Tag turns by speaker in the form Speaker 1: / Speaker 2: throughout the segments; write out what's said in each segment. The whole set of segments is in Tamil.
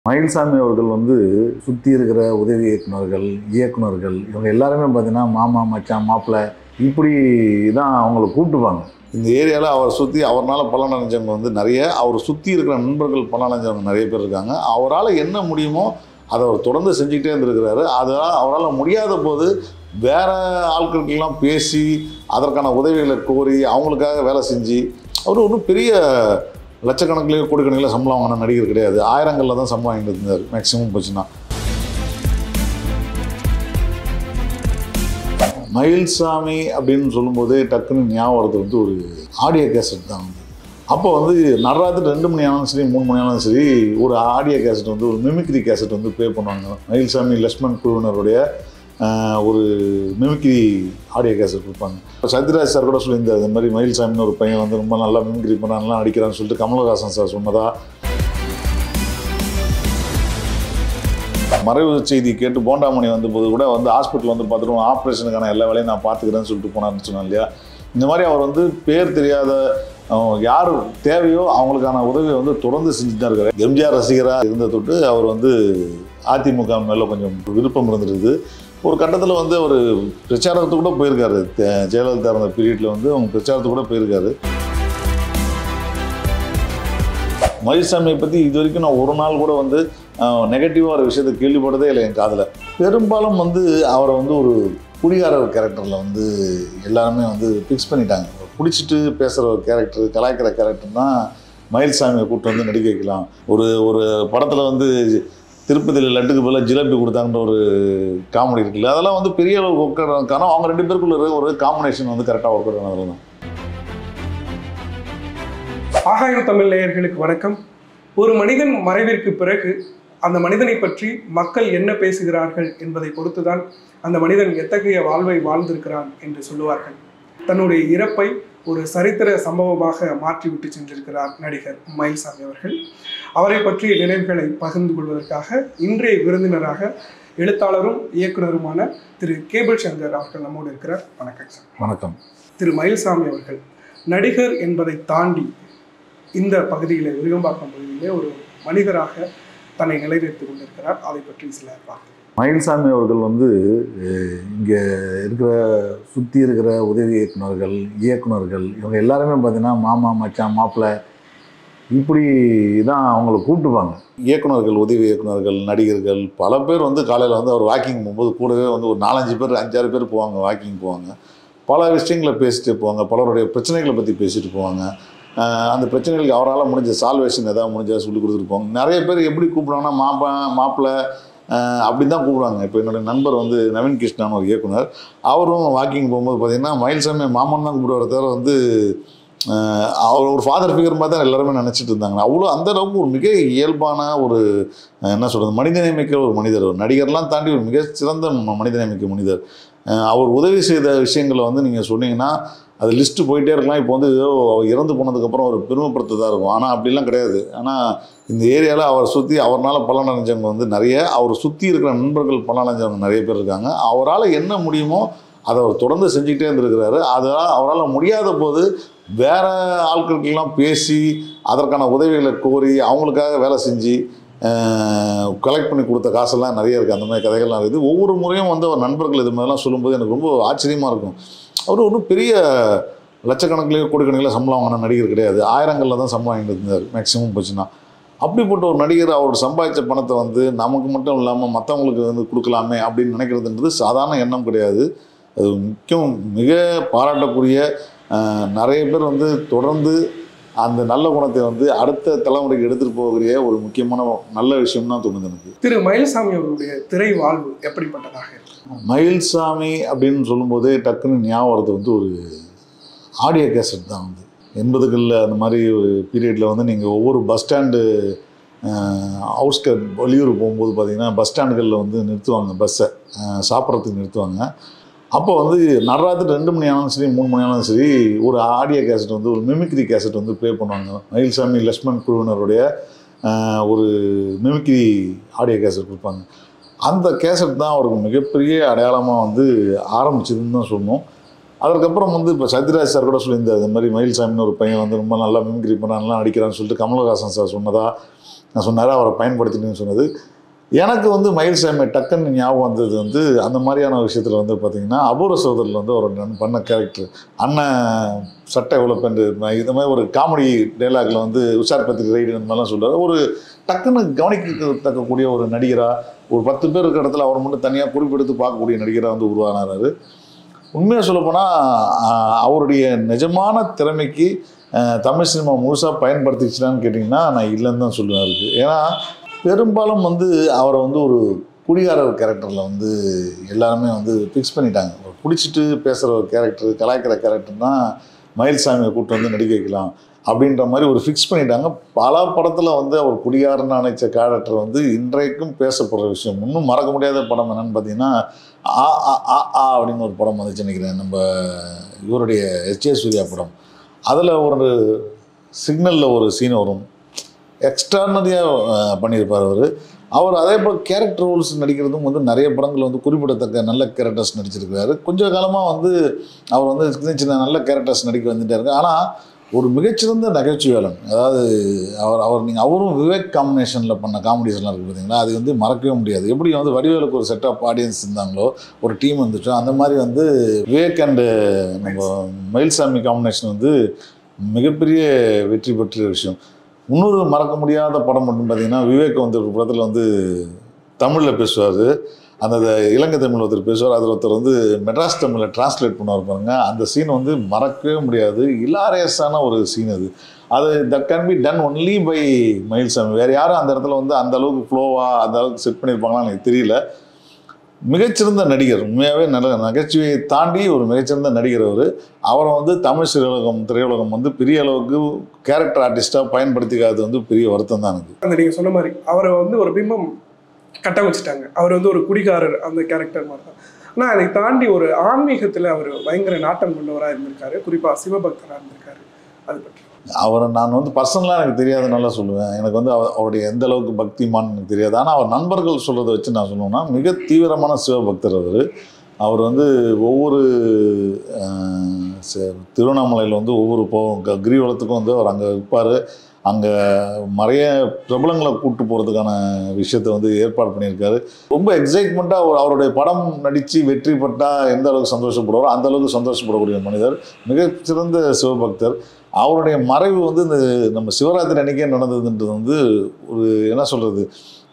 Speaker 1: மயில்சாமி அவர்கள் வந்து சுற்றி இருக்கிற உதவி இயக்குனர்கள் இயக்குனர்கள் இவங்க எல்லாருமே பார்த்தீங்கன்னா மாமா மச்சான் மாப்பிள்ளை இப்படி தான் அவங்கள கூப்பிட்டுப்பாங்க இந்த ஏரியாவில் அவரை சுற்றி அவரால் பலன் அடைஞ்சவங்க வந்து நிறைய அவர் சுற்றி இருக்கிற நண்பர்கள் பலன் அடைஞ்சவங்க நிறைய பேர் இருக்காங்க அவரால் என்ன முடியுமோ அதை அவர் தொடர்ந்து செஞ்சுக்கிட்டே இருந்திருக்கிறாரு அதனால் அவரால் முடியாத போது வேற ஆட்களுக்கெல்லாம் பேசி அதற்கான உதவிகளை கோரி அவங்களுக்காக வேலை செஞ்சு அவர் ஒன்றும் பெரிய லட்சக்கணக்கிலேயோ கோடிக்கணக்கில் சம்பளம் வாங்கின நடிகர் கிடையாது ஆயிரங்களில் தான் சம்பளம் வாங்கிட்டு இருந்தார் மேக்ஸிமம் போச்சுன்னா மயில்சாமி அப்படின்னு சொல்லும்போதே டக்குன்னு ஞாபகம் வரது வந்து ஒரு ஆடியோ கேசட் தான் வந்து அப்போ வந்து நடராத்திரி ரெண்டு மணி ஆனாலும் சரி மூணு மணி ஆனாலும் சரி ஒரு ஆடியோ கேசட் வந்து ஒரு மிமிக்ரி கேசட் வந்து ப்ளே பண்ணுவாங்க மயில்சாமி லக்ஷ்மண் குழுவினருடைய ஆஹ், ஒரு மிமிக்ரி ஆடியோ கேசட் கொடுப்பாங்க இப்போ சத்யராஜ் சார் கூட சொல்லியிருந்தார் இந்த மாதிரி மயில்சாமின்னு ஒரு பையன் வந்து ரொம்ப நல்லா மிமிக்ரி பண்ணான் நல்லா நடிக்கிறான்னு சொல்லிட்டு கமலஹாசன் சார் சொன்னதா மறைவு செய்தி கேட்டு போண்டாமணி வந்தபோது கூட வந்து ஹாஸ்பிட்டல் வந்து பார்த்துட்டு ஆப்ரேஷனுக்கான எல்லா வேலையும் நான் பார்த்துக்கிறேன்னு சொல்லிட்டு போனார்னு சொன்னேன் இல்லையா இந்த மாதிரி அவர் வந்து பேர் தெரியாத அஹ், யார் தேவையோ அவங்களுக்கான உதவியை வந்து தொடர்ந்து செஞ்சுட்டு தான் இருக்காரு எம்ஜிஆர் ரசிகராக இருந்த தொட்டு அவர் வந்து அதிமுக மேலே கொஞ்சம் விருப்பம் இருந்திருக்குது ஒரு கட்டத்தில் வந்து அவர் பிரச்சாரத்துக்கு கூட போயிருக்காரு தே- ஜெயலலிதா இருந்த பீரியடில் வந்து அவங்க பிரச்சாரத்துக்கு கூட போயிருக்காரு மயில்சாமியை பற்றி இது வரைக்கும் நான் ஒரு நாள் கூட வந்து நெகட்டிவாக ஒரு விஷயத்தை கேள்விப்பட்டதே இல்லை என் காதில் பெரும்பாலும் வந்து அவரை வந்து ஒரு குடிகாரர் கேரக்டரில் வந்து எல்லாருமே வந்து ஃபிக்ஸ் பண்ணிட்டாங்க பிடிச்சிட்டு பேசுகிற ஒரு கேரக்டர் கலாய்க்கிற கேரக்டர்னா மயில்சாமியை கூப்பிட்டு வந்து நடிக்க வைக்கலாம் ஒரு ஒரு படத்தில் வந்து திருப்பதியில் லட்டுக்கு பதிலாக ஜிலேபி கொடுத்தாங்கன்ற ஒரு காமெடி இருக்குல்ல அதெல்லாம் வந்து பெரிய அளவுக்கு ஒர்க் அவுட் காரணம் அவங்க ரெண்டு பேருக்குள்ள இருக்கிற ஒரு காம்பினேஷன் வந்து கரெக்டாக ஒர்க் அவுட் ஆனதுல தான்
Speaker 2: ஆகாயம் தமிழ் நேயர்களுக்கு வணக்கம் ஒரு மனிதன் மறைவிற்கு பிறகு அந்த மனிதனை பற்றி மக்கள் என்ன பேசுகிறார்கள் என்பதை பொறுத்துதான் அந்த மனிதன் எத்தகைய வாழ்வை வாழ்ந்திருக்கிறான் என்று சொல்லுவார்கள் தன்னுடைய இறப்பை ஒரு சரித்திர சம்பவமாக மாற்றிவிட்டு சென்றிருக்கிறார் நடிகர் மயில்சாமி அவர்கள் அவரை பற்றிய நினைவுகளை பகிர்ந்து கொள்வதற்காக இன்றைய விருந்தினராக எழுத்தாளரும் இயக்குனருமான திரு கேபிள் சங்கர் அவர்கள் நம்மோடு இருக்கிறார் வணக்கம் சார்
Speaker 1: வணக்கம்
Speaker 2: திரு மயில்சாமி அவர்கள் நடிகர் என்பதை தாண்டி இந்த பகுதியில் விருகம்பாக்கம் பகுதியிலே ஒரு மனிதராக தன்னை நிலைநிறுத்திக் கொண்டிருக்கிறார் அதை பற்றி சில பார்க்கலாம்
Speaker 1: மயில்சாமி அவர்கள் வந்து இங்கே இருக்கிற சுற்றி இருக்கிற உதவி இயக்குனர்கள் இயக்குனர்கள் இவங்க எல்லாருமே பார்த்தீங்கன்னா மாமா மச்சான் மாப்பிள்ளை இப்படி தான் அவங்கள கூப்பிட்டுப்பாங்க இயக்குனர்கள் உதவி இயக்குனர்கள் நடிகர்கள் பல பேர் வந்து காலையில் வந்து அவர் வாக்கிங் போகும்போது கூடவே வந்து ஒரு நாலஞ்சு பேர் அஞ்சாறு பேர் போவாங்க வாக்கிங் போவாங்க பல விஷயங்களை பேசிட்டு போவாங்க பலருடைய பிரச்சனைகளை பற்றி பேசிட்டு போவாங்க ஆஹ் அந்த பிரச்சனைகளுக்கு அவரால் முடிஞ்ச சால்வேஷன் ஏதாவது முடிஞ்சா சொல்லி கொடுத்துட்டு போவாங்க நிறைய பேர் எப்படி கூப்பிடுவாங்கன்னா மாப்பா மாப்பிள்ளை ஆஹ் அப்படி தான் கூப்பிடுவாங்க இப்போ என்னோட நண்பர் வந்து நவீன் கிருஷ்ணான்னு ஒரு இயக்குனர் அவரும் வாக்கிங் போகும்போது பார்த்தீங்கன்னா மயில்சாமி மாமன் தான் கூப்பிடுவார தவிர வந்து ஆஹ் அவர் ஒரு ஃபாதர் ஃபிகர் மாதிரி தான் எல்லாருமே நினச்சிட்டு இருந்தாங்க அவ்வளோ அந்த அளவுக்கு ஒரு மிக இயல்பான ஒரு ஆஹ் என்ன சொல்கிறது மனிதநேமிக்க ஒரு மனிதர் ஒரு நடிகர்லாம் தாண்டி ஒரு மிக சிறந்த ம- மனிதநேமிக்க மனிதர் ஆஹ் அவர் உதவி செய்த விஷயங்களை வந்து நீங்கள் சொன்னீங்கன்னா அது லிஸ்ட்டு போயிட்டே இருக்கலாம் இப்போ வந்து ஏதோ அவர் இறந்து போனதுக்கப்புறம் ஒரு பெருமைப்படுத்ததாக இருக்கும் ஆனால் அப்படிலாம் கிடையாது ஆனால் இந்த ஏரியாவில் அவரை சுற்றி அவரால் பலன் அடைஞ்சவங்க வந்து நிறைய அவர் சுற்றி இருக்கிற நண்பர்கள் பலன் அடைஞ்சவங்க நிறைய பேர் இருக்காங்க அவரால் என்ன முடியுமோ அதை அவர் தொடர்ந்து செஞ்சுக்கிட்டே இருந்திருக்கிறாரு அதனால் அவரால் முடியாத போது வேற ஆட்களுக்கெல்லாம் பேசி அதற்கான உதவிகளை கோரி அவங்களுக்காக வேலை செஞ்சு கலெக்ட் பண்ணி கொடுத்த காசெல்லாம் நிறைய இருக்குது அந்த மாதிரி கதைகள்லாம் இருக்குது ஒவ்வொரு முறையும் வந்து அவர் நண்பர்கள் இது மாதிரிலாம் சொல்லும்போது எனக்கு ரொம்ப ஆச்சரியமாக இருக்கும் அவர் ஒன்றும் பெரிய லட்சக்கணக்கிலேயோ கோடிக்கணக்கில் சம்பளம் வாங்கின நடிகர் கிடையாது ஆயிரங்களில் தான் சம்பளம் வாங்கிட்டு இருந்தார் மேக்ஸிமம் போச்சுன்னா அப்படிப்பட்ட ஒரு நடிகர் அவர் சம்பாதிச்ச பணத்தை வந்து நமக்கு மட்டும் இல்லாமல் மற்றவங்களுக்கு வந்து கொடுக்கலாமே அப்படின்னு நினைக்கிறதுன்றது சாதாரண எண்ணம் கிடையாது அது முக்கியம் மிக பாராட்டக்கூடிய அஹ், நிறைய பேர் வந்து தொடர்ந்து அந்த நல்ல குணத்தை வந்து அடுத்த தலைமுறைக்கு எடுத்துகிட்டு போகக்கூடிய ஒரு முக்கியமான நல்ல விஷயம் தான் தோணுது எனக்கு
Speaker 2: திரு மயில்சாமி அவர்களுடைய திரை வாழ்வு எப்படிப்பட்டதாக இருக்கு
Speaker 1: மயில்சாமி அப்படின்னு சொல்லும்போதே டக்குன்னு ஞாபகம் வரது வந்து ஒரு ஆடியோ கேசட் தான் வந்து எண்பதுகளில் அந்த மாதிரி ஒரு பீரியடில் வந்து நீங்கள் ஒவ்வொரு பஸ் ஸ்டாண்டு அவுட்ஸ்கட் வெளியூர் போகும்போது பார்த்தீங்கன்னா பஸ் ஸ்டாண்டுகளில் வந்து நிறுத்துவாங்க பஸ்ஸை சாப்பிட்றதுக்கு நிறுத்துவாங்க அப்போ வந்து நடராத்திரி ரெண்டு மணி ஆனாலும் சரி மூணு மணி ஆனாலும் சரி ஒரு ஆடியோ கேசட் வந்து ஒரு மிமிக்ரி கேசட் வந்து ப்ளே பண்ணுவாங்க மயில்சாமி லக்ஷ்மண் குழுவினருடைய ஆஹ், ஒரு மிமிக்ரி ஆடியோ கேசட் கொடுப்பாங்க அந்த கேசட் தான் அவருக்கு மிகப்பெரிய அடையாளமாக வந்து ஆரம்பிச்சதுன்னு தான் சொல்லணும் அதற்கப்புறம் வந்து இப்போ சத்யராஜ் சார் கூட சொல்லியிருந்தார் இந்த மாதிரி மயில்சாமின்னு ஒரு பையன் வந்து ரொம்ப நல்லா மிமிக்ரி பண்ணான் நல்லா நடிக்கிறான்னு சொல்லிட்டு கமலஹாசன் சார் சொன்னதா நான் சொன்னார் அவரை பயன்படுத்தினு சொன்னது எனக்கு வந்து மயில்சாமி டக்குன்னு ஞாபகம் வந்தது வந்து அந்த மாதிரியான விஷயத்தில் வந்து பார்த்தீங்கன்னா அபூர்வ சோதரில் வந்து ஒரு நான் பண்ண கேரக்டர் அண்ணன் சட்டை இவ்வளோ பெண்டு இந்த மாதிரி ஒரு காமெடி டைலாக்ல வந்து உஷார் பத்திரி ரைடு இந்த மாதிரிலாம் சொல்றாரு ஒரு டக்குன்னு கவனிக்கத்தக்கக்கூடிய ஒரு நடிகராக ஒரு பத்து பேர் இருக்கிற இடத்துல அவர் மட்டும் தனியாக குறிப்பெடுத்து பார்க்கக்கூடிய நடிகராக வந்து உருவானார் உண்மையாக சொல்லப்போனால் அவருடைய நிஜமான திறமைக்கு ஆஹ், தமிழ் சினிமா முழுசாக பயன்படுத்திச்சுனான்னு கேட்டிங்கன்னா நான் இல்லைன்னு தான் சொல்லுவேன் அதுக்கு ஏன்னா பெரும்பாலும் வந்து அவரை வந்து ஒரு குடிகாரர் கேரக்டரில் வந்து எல்லாருமே வந்து ஃபிக்ஸ் பண்ணிட்டாங்க ஒரு குடிச்சிட்டு பேசுகிற ஒரு கேரக்டர் கலாய்க்கிற கேரக்டர்னா மயில்சாமியை கூப்பிட்டு வந்து நடிக்க வைக்கலாம் அப்படின்ற மாதிரி ஒரு ஃபிக்ஸ் பண்ணிட்டாங்க பல படத்தில் வந்து அவர் குடிகாரன்னு நினைச்ச கேரக்டர் வந்து இன்றைக்கும் பேசப்படுற விஷயம் இன்னும் மறக்க முடியாத படம் என்னன்னு பார்த்தீங்கன்னா ஆ ஆ ஆ ஆ அப்படின்னு ஒரு படம் வந்துச்சு நினைக்கிறேன் நம்ம இவருடைய எஸ்ஜே சூர்யா படம் அதில் ஒரு சிக்னலில் ஒரு சீன் வரும் எக்ஸ்ட்ரானரியாக பண்ணியிருப்பார் அவர் அவர் அதே போல் கேரக்டர் ரோல்ஸ் நடிக்கிறதும் வந்து நிறைய படங்கள் வந்து குறிப்பிடத்தக்க நல்ல கேரக்டர்ஸ் நடிச்சிருக்கிறாரு கொஞ்ச காலமாக வந்து அவர் வந்து சின்ன சின்ன நல்ல கேரக்டர்ஸ் நடிக்க வந்துட்டாரு ஆனால் ஒரு மிகச்சிறந்த நகைச்சுவையாளன் அதாவது அவர் அவர் நீங்கள் அவரும் விவேக் காம்பினேஷனில் பண்ண காமெடிஸ்லாம் இருக்குது பார்த்தீங்களா அது வந்து மறக்கவே முடியாது எப்படி வந்து வடிவேலுக்கு ஒரு செட் ஆஃப் ஆடியன்ஸ் இருந்தாங்களோ ஒரு டீம் இருந்துச்சோ அந்த மாதிரி வந்து விவேக் அண்டு நம்ம மயில்சாமி காம்பினேஷன் வந்து மிகப்பெரிய வெற்றி பெற்ற விஷயம் இன்னொரு மறக்க முடியாத படம் மட்டும் பார்த்தீங்கன்னா விவேக் வந்து ஒரு படத்தில் வந்து தமிழில் பேசுவார் அந்த இலங்கை தமிழ் ஒருத்தர் பேசுவார் அதில் ஒருத்தர் வந்து மெட்ராஸ் தமிழில் டிரான்ஸ்லேட் பண்ணுவார் பாருங்க அந்த சீன் வந்து மறக்கவே முடியாது இலாரியஸான ஒரு சீன் அது அது that can be done only by Mayilsamy வேறு யாரும் அந்த இடத்துல வந்து அந்த அளவுக்கு ஃப்ளோவாக அந்த அளவுக்கு செட் பண்ணியிருப்பாங்களான்னு எனக்கு தெரியல மிகச்சிறந்த நடிகர் உண்மையாகவே நல்ல நகைச்சுவையை தாண்டி ஒரு மிகச்சிறந்த நடிகர் அவர் அவரை வந்து தமிழ் திரையுலகம் திரையுலகம் வந்து பெரிய அளவுக்கு கேரக்டர் ஆர்டிஸ்ட்டாக பயன்படுத்திக்காதது வந்து பெரிய வருத்தம் தான் எனக்கு
Speaker 2: அந்த நீங்க சொன்ன மாதிரி அவரை வந்து ஒரு பிம்பம் கட்டமைச்சிட்டாங்க அவர் வந்து ஒரு குடிகாரர் அந்த கேரக்டர் மாதிரி தான் ஆனால் அதை தாண்டி ஒரு ஆன்மீகத்துல அவர் பயங்கர நாட்டம் கொண்டவராக இருந்திருக்காரு குறிப்பா சிவபக்தராக இருந்திருக்காரு அது பற்றி
Speaker 1: அவரை நான் வந்து பர்சனலாக எனக்கு தெரியாத நல்லா சொல்லுவேன் எனக்கு வந்து அவர் அவருடைய எந்த அளவுக்கு பக்திமான்னு எனக்கு தெரியாது ஆனால் அவர் நண்பர்கள் சொல்கிறத வச்சு நான் சொல்லுவேன்னா மிக தீவிரமான சிவபக்தர் அவர் அவர் வந்து ஒவ்வொரு அஹ், ச- திருவண்ணாமலையில் வந்து ஒவ்வொரு போ க- கிரிவலத்துக்கும் வந்து அவர் அங்கே இருப்பார் அங்கே நிறைய பிரபலங்களை கூட்டு போகிறதுக்கான விஷயத்தை வந்து ஏற்பாடு பண்ணியிருக்காரு ரொம்ப எக்ஸைட்மெண்ட்டாக அவர் அவருடைய படம் நடித்து வெற்றி பெற்றால் எந்த அளவுக்கு சந்தோஷப்படுவாரோ அந்த அளவுக்கு சந்தோஷப்படக்கூடிய மனிதர் மிகச்சிறந்த சிவபக்தர் அவருடைய மறைவு வந்து இந்த நம்ம சிவராத்திரி அன்னைக்கே நடந்ததுன்றது வந்து ஒரு என்ன சொல்கிறது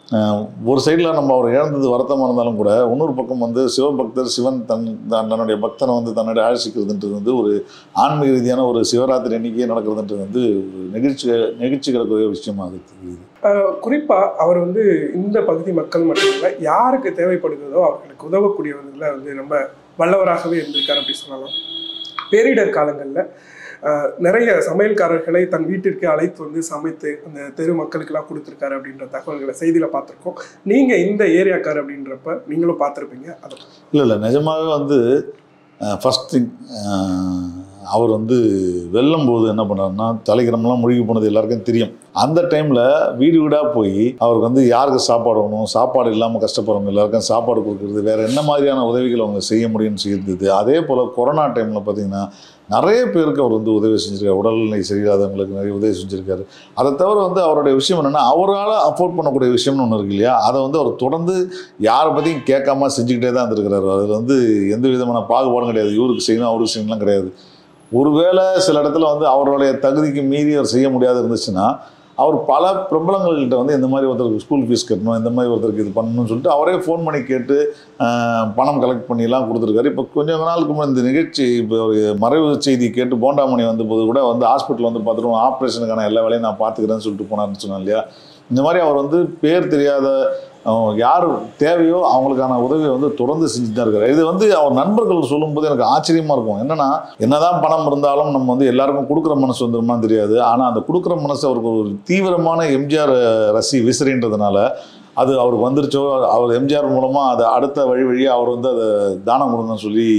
Speaker 1: ஒரு சைடில் நம்ம அவர் இழந்தது வருத்தமாக இருந்தாலும் கூட இன்னொரு பக்கம் வந்து சிவபக்தர் சிவன் தன் தன் தன்னுடைய பக்தனை வந்து தன்னுடைய ஆழ்ச்சிக்கிறதுன்றது வந்து ஒரு ஆன்மீக ரீதியான ஒரு சிவராத்திரி அன்னைக்கே நடக்கிறதுன்றது வந்து ஒரு நெகிழ்ச்சி நெகிழ்ச்சிக்கிறக்கூடிய விஷயமா அது தெரியுது
Speaker 2: அஹ் குறிப்பா அவர் வந்து இந்த பகுதி மக்கள் மட்டும் இல்லை யாருக்கு தேவைப்படுகிறதோ அவர்களுக்கு உதவக்கூடியவர்களில் வந்து ரொம்ப வல்லவராகவே இருந்திருக்காரு அப்படி சொல்லலாம் பேரிடர் காலங்களில் நிறைய சமையல்காரர்களை தன் வீட்டிற்கு அழைத்து வந்து சமைத்து அந்த தெரு மக்களுக்கெல்லாம் கொடுத்துருக்காரு அப்படின்ற தகவல்களை செய்தியில் பார்த்துருக்கோம் நீங்கள் இந்த ஏரியாக்கார் அப்படின்றப்ப நீங்களும் பார்த்துருப்பீங்க அதை
Speaker 1: இல்லை இல்லை நிஜமாகவே வந்து ஃபஸ்ட் திங் அவர் வந்து வெல்லும் போது என்ன பண்ணாருன்னா தலைக்கிரமெல்லாம் முழுகி போனது எல்லாருக்கும் தெரியும் அந்த டைமில் வீடு வீடாக போய் அவருக்கு வந்து யாருக்கு சாப்பாடு வேணும் சாப்பாடு இல்லாமல் கஷ்டப்படுறவங்க எல்லாருக்கும் சாப்பாடு கொடுக்குறது வேறு என்ன மாதிரியான உதவிகள் அவங்க செய்ய முடியும்னு செய்தது அதே போல் கொரோனா டைமில் பார்த்தீங்கன்னா நிறைய பேருக்கு அவர் வந்து உதவி செஞ்சிருக்காரு உடல்நிலை சரியில்லாதவங்களுக்கு நிறைய உதவி செஞ்சிருக்காரு அதை தவிர வந்து அவருடைய விஷயம் என்னென்னா அவரால் அஃபோர்ட் பண்ணக்கூடிய விஷயம்னு ஒன்று இருக்கு இல்லையா அதை வந்து அவர் தொடர்ந்து யாரை பற்றியும் கேட்காம செஞ்சுக்கிட்டே தான் இருந்திருக்கிறாரு அதில் வந்து எந்த விதமான பாகுபாடும் கிடையாது இவருக்கு செய்யணும் அவருக்கு செய்யணும்லாம் கிடையாது ஒருவேளை சில இடத்துல வந்து அவருடைய தகுதிக்கு மீறி அவர் செய்ய முடியாது இருந்துச்சுன்னா அவர் பல பிரபலங்கள்கிட்ட வந்து இந்த மாதிரி ஒருத்தருக்கு ஸ்கூல் ஃபீஸ் கட்டணும் இந்த மாதிரி ஒருத்தருக்கு இது பண்ணணும்னு சொல்லிட்டு அவரே ஃபோன் பண்ணி கேட்டு ஆஹ், பணம் கலெக்ட் பண்ணிலாம் கொடுத்துருக்காரு இப்போ கொஞ்சம் நாளுக்கு முன்னாடி இந்த நிகழ்ச்சி இப்போ ஒரு மறைவு செய்தி கேட்டு போண்டாமணி வந்தபோது கூட வந்து ஹாஸ்பிட்டல் வந்து பார்த்துட்டு ஆப்ரேஷனுக்கான எல்லா வேலையும் நான் பார்த்துக்கிறேன்னு சொல்லிட்டு போனார்னு சொன்னேன் இல்லையா இந்த மாதிரி அவர் வந்து பேர் தெரியாத அஹ், யார் தேவையோ அவங்களுக்கான உதவியை வந்து தொடர்ந்து செஞ்சுட்டு தான் இருக்காரு இது வந்து அவர் நண்பர்கள் சொல்லும்போது எனக்கு ஆச்சரியமா இருக்கும் என்னன்னா என்னதான் பணம் இருந்தாலும் நம்ம வந்து எல்லாருக்கும் கொடுக்குற மனசு வந்துருமான்னு தெரியாது ஆனால் அந்த கொடுக்குற மனசு அவருக்கு ஒரு தீவிரமான எம்ஜிஆர் ரசி விசிறின்றதுனால அது அவருக்கு வந்துருச்சோ அவர் எம்ஜிஆர் மூலமாக அதை அடுத்த வழி வழியாக அவர் வந்து அதை தானம் கொடுங்கன்னு சொல்லி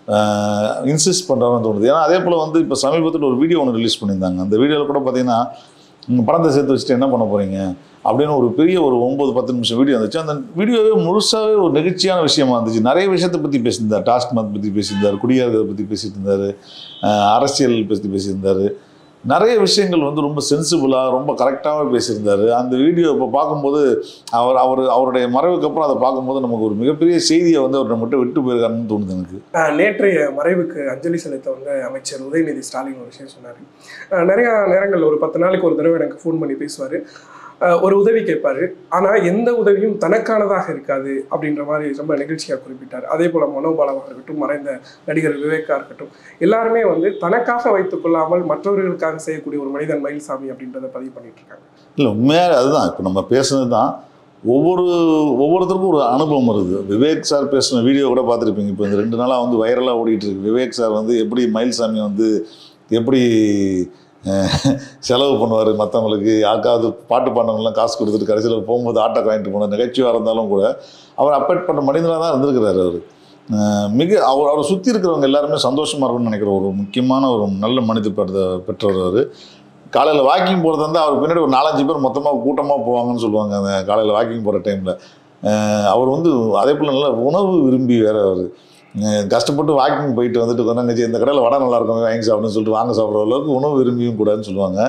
Speaker 1: இன்சிஸ்ட் பண்ணுறாருன்னு தோணுது ஏன்னா அதே போல் வந்து இப்போ சமீபத்தில் ஒரு வீடியோ ஒன்று ரிலீஸ் பண்ணியிருந்தாங்க அந்த வீடியோவில் கூட பார்த்தீங்கன்னா "நீங்க பணத்தை சேர்த்து வச்சுட்டு என்ன பண்ண போகிறீங்க அப்படின்னு ஒரு பெரிய ஒரு ஒம்பது பத்து நிமிஷம் வீடியோ இருந்துச்சு அந்த வீடியோவே முழுசாகவே ஒரு நெகிழ்ச்சியான விஷயமா இருந்துச்சு நிறைய விஷயத்தை பற்றி பேசியிருந்தார் டாஸ்க் மத் பற்றி பேசியிருந்தார் குடியேறதை பற்றி பேசிட்டு இருந்தார் அரசியல் பற்றி பேசியிருந்தார் நிறைய விஷயங்கள் வந்து ரொம்ப சென்சிபிளாக ரொம்ப கரெக்டாகவே பேசியிருந்தாரு அந்த வீடியோ இப்போ பார்க்கும்போது அவர் அவர் அவருடைய மறைவுக்கு அப்புறம் அதை பார்க்கும்போது நமக்கு ஒரு மிகப்பெரிய செய்தியை வந்து அவர் நம்மகிட்ட விட்டு போயிருக்காருன்னு தோணுது எனக்கு
Speaker 2: ஆஹ் நேற்றைய மறைவுக்கு அஞ்சலி செலுத்த வந்த அமைச்சர் உதயநிதி ஸ்டாலின் ஒரு விஷயம் சொன்னார் நிறைய நேரங்கள் ஒரு பத்து நாளைக்கு ஒரு தடவை எனக்கு ஃபோன் பண்ணி பேசுவார் ஒரு உதவி கேட்பாரு ஆனால் எந்த உதவியும் தனக்கானதாக இருக்காது அப்படின்ற மாதிரி ரொம்ப நிகழ்ச்சியாக குறிப்பிட்டார் அதே போல் மனோபாலமாக இருக்கட்டும் மறைந்த நடிகர் விவேக்கா இருக்கட்டும் எல்லாருமே வந்து தனக்காக வைத்துக் கொள்ளாமல் மற்றவர்களுக்காக செய்யக்கூடிய ஒரு மனிதன் மயில்சாமி அப்படின்றத பதிவு பண்ணிட்டு இருக்காங்க
Speaker 1: இல்லை உண்மையாக அதுதான் இப்போ நம்ம பேசுனது தான் ஒவ்வொரு ஒவ்வொருத்தருக்கும் ஒரு அனுபவம் இருக்குது விவேக் சார் பேசின வீடியோ கூட பார்த்துருப்பீங்க இப்போ இந்த ரெண்டு நாளாக வந்து வைரலாக ஓடிட்டு இருக்கு விவேக் சார் வந்து எப்படி மயில்சாமி வந்து எப்படி அஹ், செலவு பண்ணுவார் மற்றவங்களுக்கு யாருக்காவது பாட்டு பாண்டவங்களாம் காசு கொடுத்துட்டு கடைசியில் போகும்போது ஆட்டோ வாங்கிட்டு போன நிகழ்ச்சியாக இருந்தாலும் கூட அவர் அப்பேட் பண்ண மனிதனாக தான் இருந்திருக்கிறாரு அவர் மிக அவர் அவரை சுற்றி இருக்கிறவங்க எல்லாருமே சந்தோஷமாக இருக்கும்னு நினைக்கிற ஒரு முக்கியமான ஒரு நல்ல மனித பெற்ற பெற்றவர் அவர் காலையில் வாக்கிங் போகிறது வந்து அவர் பின்னாடி ஒரு நாலஞ்சு பேர் மொத்தமாக கூட்டமாக போவாங்கன்னு சொல்லுவாங்க அந்த காலையில் வாக்கிங் போகிற டைமில் அவர் வந்து அதே போல் நல்ல உணவு விரும்பி வேற அவர் கஷ்டப்பட்டு வாக்கிங் போயிட்டு வந்துட்டு கொண்டாங்க இந்த கடையில் வடை நல்லா இருக்கும் வாங்கி சாப்பிடுன்னு சொல்லிட்டு வாங்க சாப்பிட்ற அளவுக்கு உணவு விரும்பியும் கூடாதுன்னு சொல்லுவாங்க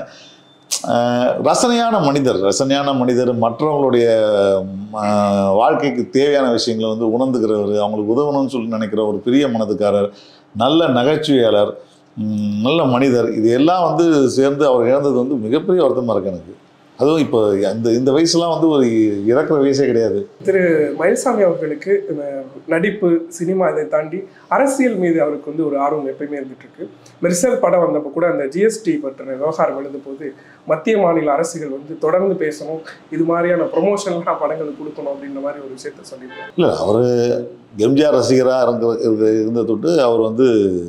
Speaker 1: அஹ் ரசனையான மனிதர் ரசனையான மனிதர் மற்றவங்களுடைய அஹ், வாழ்க்கைக்கு தேவையான விஷயங்களை வந்து உணர்ந்துக்கிறவர் அவங்களுக்கு உதவணும்னு சொல்லி நினைக்கிற ஒரு பெரிய மனதுக்காரர் நல்ல நகைச்சுவையாளர் உம், நல்ல மனிதர் இது எல்லாம் வந்து சேர்ந்து அவர் இழந்தது வந்து மிகப்பெரிய வருத்தமாக இருக்கு எனக்கு அதுவும் இப்போ இந்த இந்த வயசுலாம் வந்து ஒரு இறக்குற வயசே கிடையாது
Speaker 2: மயில்சாமி அவர்களுக்கு இந்த நடிப்பு சினிமா இதை தாண்டி அரசியல் மீது அவருக்கு வந்து ஒரு ஆர்வம் எப்பயுமே இருந்துட்டு இருக்கு மெர்சல் படம் வந்தப்போ கூட அந்த ஜிஎஸ்டி பற்றின விவகாரம் எழுதும் போது மத்திய மாநில அரசுகள் வந்து தொடர்ந்து பேசணும் இது மாதிரியான ப்ரொமோஷன்லாம் படங்களுக்கு கொடுக்கணும் அப்படின்ற மாதிரி ஒரு விஷயத்த சொல்லியிருக்காரு
Speaker 1: இல்லை அவர் எம்ஜிஆர் ரசிகராக இருந்த இருந்த- இருந்த தொட்டு அவர் வந்து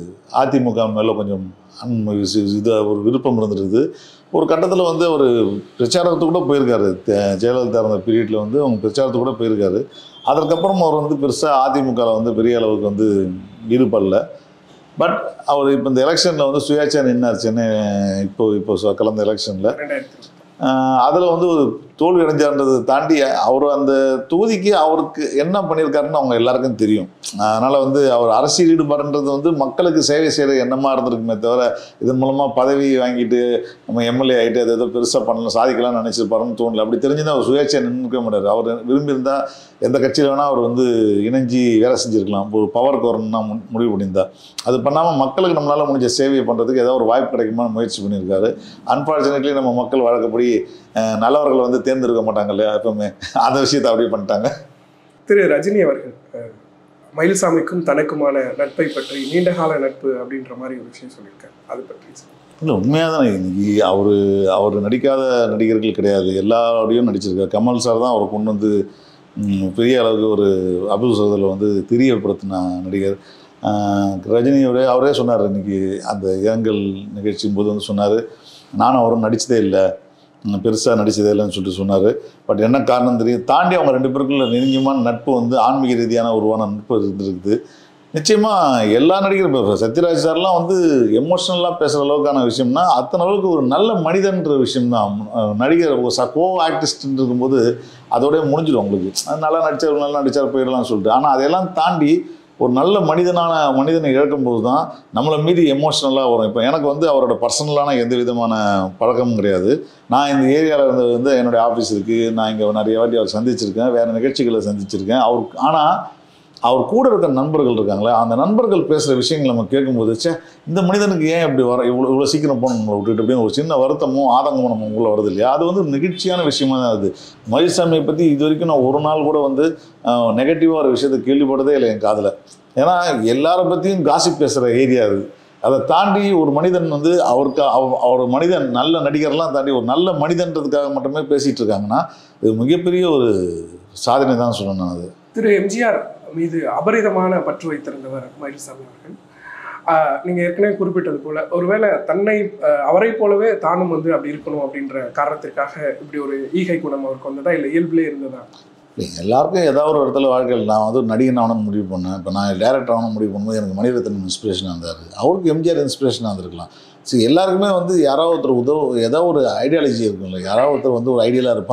Speaker 1: அதிமுக மேலே கொஞ்சம் அன்பு சி- இது ஒரு விருப்பம் இருந்திருக்குது ஒரு கட்டத்தில் வந்து அவர் பிரச்சாரத்துக்கு கூட போயிருக்காரு தே- ஜெயலலிதா இருந்த பீரியடில் வந்து அவங்க பிரச்சாரத்துக்கு கூட போயிருக்காரு அதற்கப்புறம் அவர் வந்து பெருசாக அதிமுகவில் வந்து பெரிய அளவுக்கு வந்து ஈடுபடல பட் அவர் இப்போ இந்த எலெக்ஷனில் வந்து சுயேட்சா நின்னார் சென்னை இப்போ இப்போ சொ- கலந்த எலெக்ஷனில்
Speaker 2: ரெண்டாயிரத்தி
Speaker 1: அதில் வந்து ஒரு தோல்வி அடைஞ்சான்றதை தாண்டி அவர் அந்த தொகுதிக்கு அவருக்கு என்ன பண்ணியிருக்காருன்னு அவங்க எல்லாருக்கும் தெரியும் அதனால் வந்து அவர் அரசியல் ஈடுபாடுன்றது வந்து மக்களுக்கு சேவை செய்கிற எண்ணமாக இருந்திருக்குமே தவிர இதன் மூலமாக பதவி வாங்கிட்டு நம்ம எம்எல்ஏ ஆகிட்டு அதை ஏதோ பெருசாக பண்ணலாம் சாதிக்கலாம்னு நினச்சிருப்பாருன்னு தோணல அப்படி தெரிஞ்சுன்னா அவர் சுயேட்சை நின்றுக்க மாட்டார் அவர் விரும்பியிருந்தால் எந்த கட்சியில் வேணால் அவர் வந்து இணைஞ்சி வேலை செஞ்சுருக்கலாம் ஒரு பவர் வரணும்னா முன் முடிவு பண்ணியிருந்தா அது பண்ணாமல் மக்களுக்கு நம்மளால் முடிஞ்ச சேவையை பண்ணுறதுக்கு ஏதோ ஒரு வாய்ப்பு கிடைக்குமான்னு முயற்சி பண்ணியிருக்காரு அன்ஃபார்ச்சுனேட்லி நம்ம மக்கள் வழக்கப்படி அஹ், நல்லவர்களை வந்து தேர்ந்தெடுக்க மாட்டாங்க இல்லையா எப்பவுமே அந்த விஷயத்தை அப்படியே பண்ணிட்டாங்க
Speaker 2: திரு ரஜினி அவர்கள் அஹ், மயில்சாமிக்கும் தனக்குமான நட்பை பற்றி நீண்டகால நட்பு அப்படின்ற மாதிரி ஒரு விஷயம் சொல்லியிருக்காரு அது பற்றி சொல்லுங்க.
Speaker 1: இல்லை உண்மையாக தான் இன்னைக்கு அவர் அவர் நடிக்காத நடிகர்கள் கிடையாது எல்லாரோடையும் நடிச்சிருக்காரு கமல் சார் தான் அவரை கொண்டு வந்து ம், பெரிய அளவுக்கு ஒரு அபுல் சகோதரில் வந்து தெரியப்படுத்தின நடிகர் ஆஹ், ரஜினியோட அவரே சொன்னார் இன்னைக்கு அந்த இரங்கல் நிகழ்ச்சியின் போது வந்து சொன்னார் நானும் அவரும் நடித்ததே இல்லை பெருசாக நடித்ததே இல்லைன்னு சொல்லிட்டு சொன்னார் பட் என்ன காரணம் தெரியும் தாண்டி அவங்க ரெண்டு பேருக்குள்ள நெருங்கியமான நட்பு வந்து ஆன்மீக ரீதியான உருவான நட்பு இருந்திருக்குது நிச்சயமாக எல்லா நடிகரும் இப்போ சத்யராஜ் சார்லாம் வந்து எமோஷ்னலாக பேசுகிற அளவுக்கான விஷயம்னா அத்தனை அளவுக்கு ஒரு நல்ல மனிதன்ற விஷயம்தான் அஹ் நடிகர் ஒரு ச கோ ஆர்டிஸ்ட்னு இருக்கும்போது அதோடய முடிஞ்சிடும் உங்களுக்கு அது நல்லா நடிச்சார் நல்லா நடிச்சார் போயிடலாம்னு சொல்லிட்டு ஆனால் அதையெல்லாம் தாண்டி ஒரு நல்ல மனிதனான மனிதனை இழக்கும்போது தான் நம்மளை மீறி எமோஷ்னலாக வரும் இப்போ எனக்கு வந்து அவரோட பர்சனலான எந்த விதமான பழக்கமும் கிடையாது நான் இந்த ஏரியாவில் இருந்து வந்து என்னுடைய ஆஃபீஸ் இருக்குது நான் இங்கே நிறைய வாட்டி அவர் சந்திச்சிருக்கேன் வேறு நிகழ்ச்சிகளை சந்திச்சிருக்கேன் அவர் ஆனால் அவர் கூட இருக்கிற நண்பர்கள் இருக்காங்களே அந்த நண்பர்கள் பேசுகிற விஷயங்கள் நம்ம கேட்கும்போது ச்சே இந்த மனிதனுக்கு ஏன் இப்படி வர இவ்வளோ இவ்வளோ சீக்கிரம் போகணும் நம்மளை விட்டுட்டு அப்படின்னு ஒரு சின்ன வருத்தமும் ஆதங்கமும் நம்ம உள்ள வருது இல்லையா அது வந்து நெகிழ்ச்சியான விஷயமா தான் அது மயில்சாமியை பற்றி இது வரைக்கும் நான் ஒரு நாள் கூட வந்து நெகட்டிவாக ஒரு விஷயத்தை கேள்விப்பட்டதே இல்லை என் காதில் ஏன்னா எல்லாரை பற்றியும் காசிப் பேசுகிற ஏரியா அது அதை தாண்டி ஒரு மனிதன் வந்து அவருக்கு அவ- அவர் மனிதன் நல்ல நடிகர்லாம் தாண்டி ஒரு நல்ல மனிதன்றதுக்காக மட்டுமே பேசிகிட்டு இருக்காங்கன்னா இது மிகப்பெரிய ஒரு சாதனை தான் சொல்லணும் நான் அது
Speaker 2: திரு எம்ஜிஆர் மீது அபரிதமான பற்று வைத்திருந்தவர் மயில்சாமி அவர்கள் ஆஹ் நீங்க ஏற்கனவே குறிப்பிட்டது போல ஒருவேளை தன்னை ஆஹ் அவரைப் போலவே தானும் வந்து அப்படி இருக்கணும் அப்படின்ற காரணத்திற்காக இப்படி ஒரு ஈகை குணம் அவருக்கு வந்ததா இல்லை இயல்பிலே இருந்ததா
Speaker 1: இல்லை எல்லாருக்கும் ஏதாவது ஒரு இடத்துல வாழ்க்கையில் நான் வந்து நடிகன் ஆகணும்னு முடிவு பண்ணேன் இப்போ நான் டேரக்டர் ஆகணும்னு முடிவு பண்ணும்போது எனக்கு மணிரத்னம் இன்ஸ்பிரேஷனாக இருந்தார் அவருக்கு எம்ஜிஆர் இன்ஸ்பிரேஷனாக இருந்திருக்கலாம் ஸோ எல்லாருக்குமே வந்து யாராவது ஒருத்தர் உதவு ஏதாவது ஒரு ஐடியாலஜி இருக்கும்ல யாராவது ஒருத்தர் வந்து ஒரு ஐடியலாக இருப்பாங்க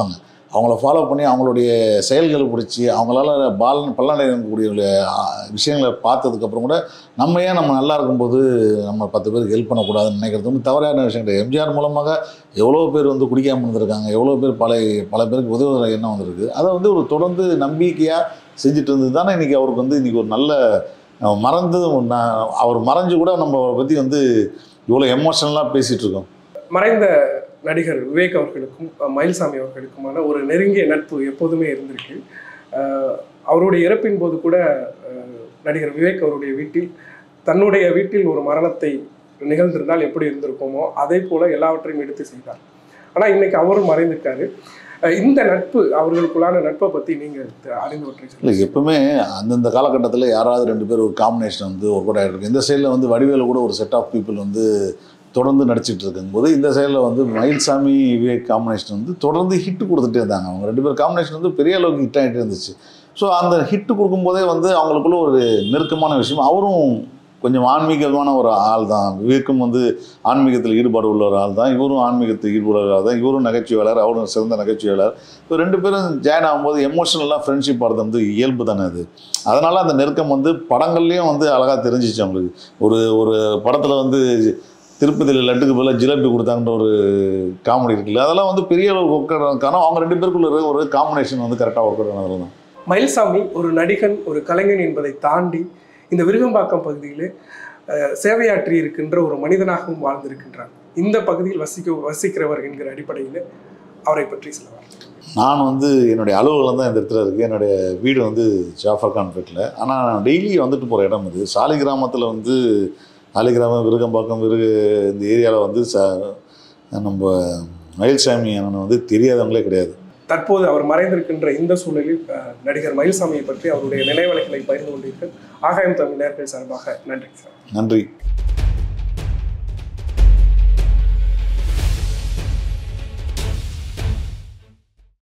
Speaker 1: அவங்கள ஃபாலோ பண்ணி அவங்களுடைய செயல்களை பிடிச்சி அவங்களால பால் பல்லடையக்கூடிய விஷயங்களை பார்த்ததுக்கப்புறம் கூட நம்ம ஏன் நம்ம நல்லா இருக்கும்போது நம்ம பத்து பேருக்கு ஹெல்ப் பண்ணக்கூடாதுன்னு நினைக்கிறது வந்து தவறான விஷயம் கிடையாது எம்ஜிஆர் மூலமாக எவ்வளோ பேர் வந்து குடிக்காமல் இருந்திருக்காங்க எவ்வளோ பேர் பல பல பேருக்கு உதவுகிற எண்ணம் வந்திருக்கு அதை வந்து ஒரு தொடர்ந்து நம்பிக்கையாக செஞ்சுட்டு இருந்தது தானே இன்றைக்கி அவருக்கு வந்து இன்றைக்கி ஒரு நல்ல அஹ், மறந்து நான் அவர் மறைஞ்சு கூட நம்ம அவரை பற்றி வந்து இவ்வளோ எமோஷனலாக பேசிகிட்டு இருக்கோம்
Speaker 2: மறைந்த நடிகர் விவேக் அவர்களுக்கும் அஹ், மயில்சாமி அவர்களுக்குமான ஒரு நெருங்கிய நட்பு எப்போதுமே இருந்திருக்கு அஹ், அவருடைய இறப்பின் போது கூட அஹ், நடிகர் விவேக் அவருடைய வீட்டில் தன்னுடைய வீட்டில் ஒரு மரணத்தை நிகழ்ந்திருந்தால் எப்படி இருந்திருக்குமோ அதே போல எல்லாவற்றையும் எடுத்து செய்தார் ஆனால் இன்னைக்கு அவரும் மறைந்திருக்காரு அஹ், இந்த நட்பு அவர்களுக்குள்ளான நட்பை பற்றி நீங்கள் அறிந்தவற்றை
Speaker 1: இல்லை
Speaker 2: சொல்லுங்க
Speaker 1: எப்பவுமே அந்தந்த காலகட்டத்தில் யாராவது ரெண்டு பேர் ஒரு காம்பினேஷன் வந்து ஒர்க் அவுட் ஆகிருக்கு இந்த சைடில் வந்து வடிவேலு கூட ஒரு செட் ஆஃப் பீப்புள் வந்து தொடர்ந்து நடிச்சிட்டு இருக்கும்போது இந்த சைடில் வந்து மயில்சாமி விவேக் காம்பினேஷன் வந்து தொடர்ந்து ஹிட் கொடுத்துட்டே இருந்தாங்க அவங்க ரெண்டு பேர் காம்பினேஷன் வந்து பெரிய அளவுக்கு ஹிட் ஆகிட்டே இருந்துச்சு ஸோ அந்த ஹிட் கொடுக்கும்போதே வந்து அவங்களுக்குள்ள ஒரு நெருக்கமான விஷயம் அவரும் கொஞ்சம் ஆன்மீகமான ஒரு ஆள் தான் விவேக்கும் வந்து ஆன்மீகத்தில் ஈடுபாடு உள்ள ஒரு ஆள் தான் இவரும் ஆன்மீகத்தில் ஈடுபாடு உள்ள ஆள் தான் இவரும் நகைச்சுவையாளர் அவரும் சிறந்த நகைச்சுவையாளர் இப்போ ரெண்டு பேரும் ஜாயின் ஆகும்போது எமோஷனலாக ஃப்ரெண்ட்ஷிப் ஆகிறது வந்து இயல்பு தானே அது அதனால் அந்த நெருக்கம் வந்து படங்கள்லேயும் வந்து அழகாக தெரிஞ்சிச்சு அவங்களுக்கு ஒரு ஒரு படத்தில் வந்து திருப்பதியில் லட்டுக்கு பதிலாக ஜிலேபி கொடுத்தாங்கன்ற ஒரு காமெடி இருக்குல்ல அதெல்லாம் வந்து பெரிய அளவுக்கு ஒர்க் காரணம் அவங்க ரெண்டு பேருக்குள்ள இருக்கிற ஒரு காம்பினேஷன் வந்து கரெக்டாக ஒர்க் அவுட் ஆனது தான்
Speaker 2: மயில்சாமி ஒரு நடிகன் ஒரு கலைஞன் என்பதை தாண்டி இந்த விருகம்பாக்கம் பகுதியிலே அஹ், சேவையாற்றி இருக்கின்ற ஒரு மனிதனாகவும் வாழ்ந்திருக்கின்றார் இந்த பகுதியில் வசிக்க வசிக்கிறவர் என்கிற அடிப்படையில் அவரை பற்றி சொல்லலாம்
Speaker 1: நான் வந்து என்னுடைய அலுவலகம் தான் இந்த இடத்துல இருக்குது என்னுடைய வீடு வந்து ஜாஃபர் கான்பேட்டில் ஆனால் நான் டெய்லி வந்துட்டு போகிற இடம் இது சாலி கிராமத்தில் வந்து சாலிகிராமம் விருகம்பாக்கம் விருகு இந்த ஏரியாவில் வந்து ச நம்ம மயில்சாமி அண்ணன் வந்து தெரியாதவங்களே கிடையாது
Speaker 2: தற்போது அவர் மறைந்திருக்கின்ற இந்த சூழலில் அஹ், நடிகர் மயில்சாமியை பற்றி அவருடைய நினைவலைகளை பகிர்ந்து கொண்டீர்கள் ஆகாயம் தமிழ் நேர்கள் சார்பாக நன்றி சார்
Speaker 1: நன்றி